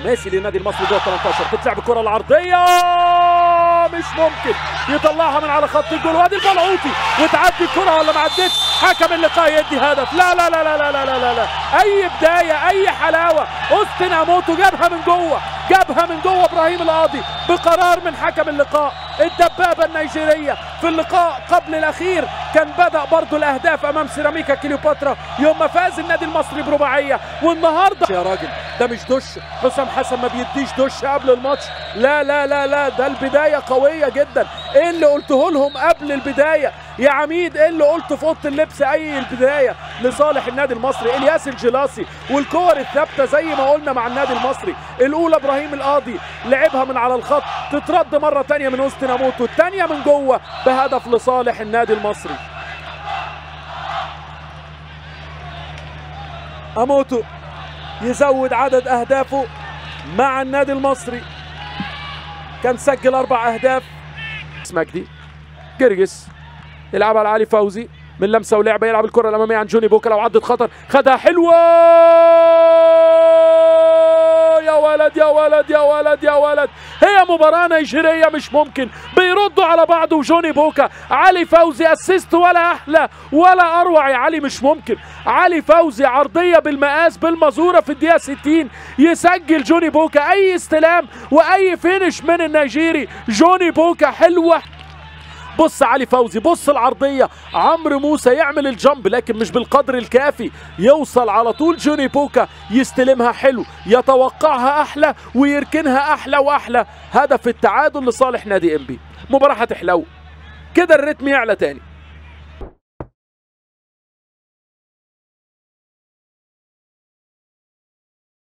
خماسي للنادي المصري جوه 18 بتلعب الكره العرضيه مش ممكن يطلعها من على خط الجول وادي البلعوطي وتعدي الكره ولا ما عدتش حكم اللقاء يدي هدف لا لا لا لا لا لا لا, لا, لا. اي بدايه اي حلاوه اوستن اموتو جابها من جوه جابها من جوه ابراهيم القاضي بقرار من حكم اللقاء الدبابه النيجيريه في اللقاء قبل الاخير كان بدا برضو الاهداف امام سيراميكا كليوباترا يوم ما فاز النادي المصري برباعيه والنهارده يا راجل ده مش دش حسام حسن ما بيديش دش قبل الماتش لا لا لا لا ده البدايه قويه جدا ايه اللي قلته لهم قبل البدايه يا عميد ايه اللي قلته في اوضه اللبس اي البدايه لصالح النادي المصري الياس الجلاسي والكور الثابته زي ما قلنا مع النادي المصري الاولى ابراهيم القاضي لعبها من على الخط تترد مره ثانيه من وسط ناموتو الثانيه من جوه بهدف لصالح النادي المصري اموتو يزود عدد اهدافه مع النادي المصري كان سجل اربع اهداف مجدي جرجس يلعبها لعلي فوزي من لمسه ولعبه يلعب الكره الاماميه عن جوني بوكا لو عدت خطر خدها حلوه يا ولد يا ولد يا ولد يا ولد هي مباراه نيجيريه مش ممكن بيردوا على بعض وجوني بوكا علي فوزي اسيست ولا احلى ولا اروع يا علي مش ممكن علي فوزي عرضيه بالمقاس بالمزوره في الدقيقه 60 يسجل جوني بوكا اي استلام واي فينش من النيجيري جوني بوكا حلوه بص علي فوزي بص العرضية عمرو موسى يعمل الجنب لكن مش بالقدر الكافي يوصل على طول جوني بوكا يستلمها حلو يتوقعها أحلى ويركنها أحلى وأحلى هدف التعادل لصالح نادي إنبي مباراة هتحلو كده الريتم يعلى تاني